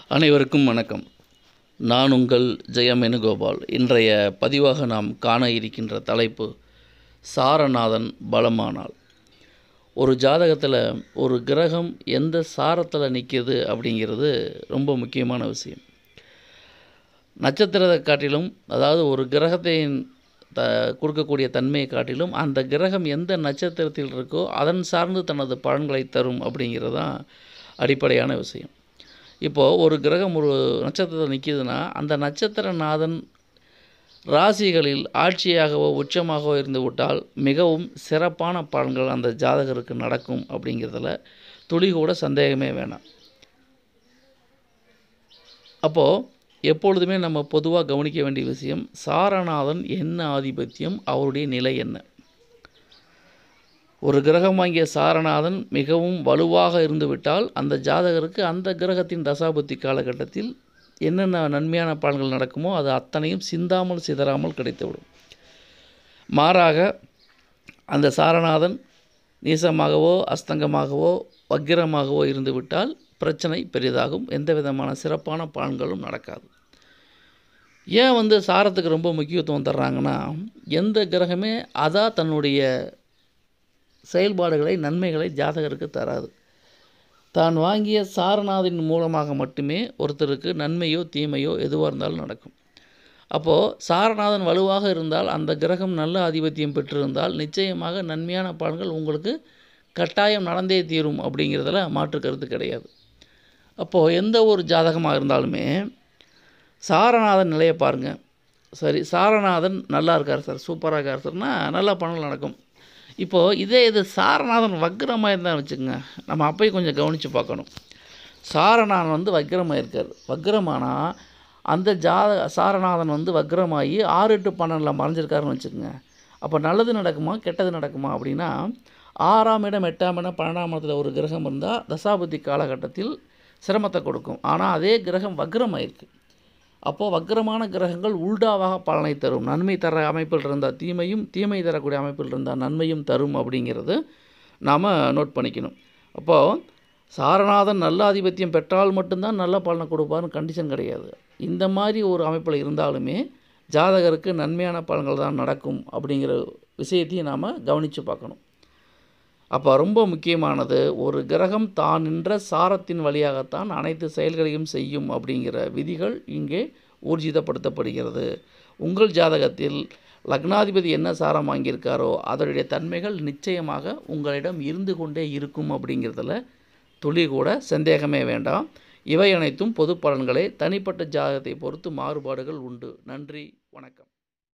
அனைவருக்கும் வணக்கம் நான் உங்கள் ஜெயம் வேணுகோபால் இன்றைய பதிவாக நாம் காண இருக்கின்ற தலைப்பு சாரநாதன் பலமானால் ஒரு ஜாதகத்தில் ஒரு கிரகம் எந்த சாரத்தில் நிற்கிது அப்படிங்கிறது ரொம்ப முக்கியமான விஷயம் நட்சத்திரத்தை காட்டிலும் அதாவது ஒரு கிரகத்தை த கொடுக்கக்கூடிய தன்மையை காட்டிலும் அந்த கிரகம் எந்த நட்சத்திரத்தில் இருக்கோ அதன் சார்ந்து தனது பலன்களை தரும் அப்படிங்கிறது தான் அடிப்படையான விஷயம் இப்போது ஒரு கிரகம் ஒரு நட்சத்திரத்தில் நிற்கிதுன்னா அந்த நட்சத்திரநாதன் ராசிகளில் ஆட்சியாகவோ உச்சமாகவோ இருந்து விட்டால் மிகவும் சிறப்பான பலன்கள் அந்த ஜாதகருக்கு நடக்கும் அப்படிங்கிறதுல துளி கூட சந்தேகமே வேணாம் அப்போது எப்பொழுதுமே நம்ம பொதுவாக கவனிக்க வேண்டிய விஷயம் சாரநாதன் என்ன ஆதிபத்தியம் அவருடைய நிலை என்ன ஒரு கிரகம் வாங்கிய சாரநாதன் மிகவும் வலுவாக இருந்துவிட்டால் அந்த ஜாதகருக்கு அந்த கிரகத்தின் தசாபுத்தி காலகட்டத்தில் என்னென்ன நன்மையான பலன்கள் நடக்குமோ அது அத்தனையும் சிந்தாமல் சிதறாமல் கிடைத்துவிடும் மாறாக அந்த சாரநாதன் நீசமாகவோ அஸ்தங்கமாகவோ வக்கிரமாகவோ இருந்துவிட்டால் பிரச்சனை பெரிதாகும் எந்த விதமான சிறப்பான பலன்களும் நடக்காது ஏன் வந்து சாரத்துக்கு ரொம்ப முக்கியத்துவம் தர்றாங்கன்னா எந்த கிரகமே அதான் தன்னுடைய செயல்பாடுகளை நன்மைகளை ஜாதகருக்கு தராது தான் வாங்கிய சாரநாதின் மூலமாக மட்டுமே ஒருத்தருக்கு நன்மையோ தீமையோ எதுவாக இருந்தாலும் நடக்கும் அப்போது சாரநாதன் வலுவாக இருந்தால் அந்த கிரகம் நல்ல ஆதிபத்தியம் பெற்றிருந்தால் நிச்சயமாக நன்மையான பலன்கள் உங்களுக்கு கட்டாயம் நடந்தே தீரும் அப்படிங்கிறதுல மாற்று கருத்து கிடையாது அப்போது எந்த ஒரு ஜாதகமாக இருந்தாலுமே சாரநாதன் நிலையை பாருங்கள் சரி சாரநாதன் நல்லா இருக்கார் சார் சூப்பராக இருக்கார் சார்னா நல்லா பலன்கள் நடக்கும் இப்போது இதே இது சாரநாதன் வக்ரமாக இருந்தால் வச்சுக்கோங்க நம்ம அப்பயும் கொஞ்சம் கவனித்து பார்க்கணும் சாரநாதன் வந்து வக்ரமாக இருக்கார் வக்ரமானால் அந்த ஜாத சாரநாதன் வந்து வக்ரமாகி ஆறு எட்டு பன்னெண்டில் மறைஞ்சிருக்காருன்னு வச்சுக்கோங்க அப்போ நல்லது நடக்குமா கெட்டது நடக்குமா அப்படின்னா ஆறாம் இடம் எட்டாம் இடம் பன்னெண்டாம் இடத்துல ஒரு கிரகம் இருந்தால் தசாபுத்தி காலகட்டத்தில் சிரமத்தை கொடுக்கும் ஆனால் அதே கிரகம் வக்ரமாயிருக்கு அப்போது வக்ரமான கிரகங்கள் உல்டாவாக பலனை தரும் நன்மை தர அமைப்பில் இருந்தால் தீமையும் தீமை தரக்கூடிய அமைப்பில் இருந்தால் நன்மையும் தரும் அப்படிங்கிறது நாம் நோட் பண்ணிக்கணும் அப்போது சாரநாதன் நல்ல ஆதிபத்தியம் பெற்றால் மட்டும்தான் நல்ல பலனை கொடுப்பார்னு கண்டிஷன் கிடையாது இந்த மாதிரி ஒரு அமைப்பில் இருந்தாலுமே ஜாதகருக்கு நன்மையான பலன்கள் தான் நடக்கும் அப்படிங்கிற விஷயத்தையும் நாம் கவனித்து பார்க்கணும் அப்போ ரொம்ப முக்கியமானது ஒரு கிரகம் தான் நின்ற சாரத்தின் வழியாகத்தான் அனைத்து செயல்களையும் செய்யும் அப்படிங்கிற விதிகள் இங்கே ஊர்ஜிதப்படுத்தப்படுகிறது உங்கள் ஜாதகத்தில் லக்னாதிபதி என்ன சாரம் வாங்கியிருக்காரோ அதனுடைய தன்மைகள் நிச்சயமாக உங்களிடம் இருந்து கொண்டே இருக்கும் அப்படிங்கிறதுல துளி கூட சந்தேகமே வேண்டாம் இவை அனைத்தும் பொது பலன்களே தனிப்பட்ட ஜாதகத்தை பொறுத்து மாறுபாடுகள் உண்டு நன்றி வணக்கம்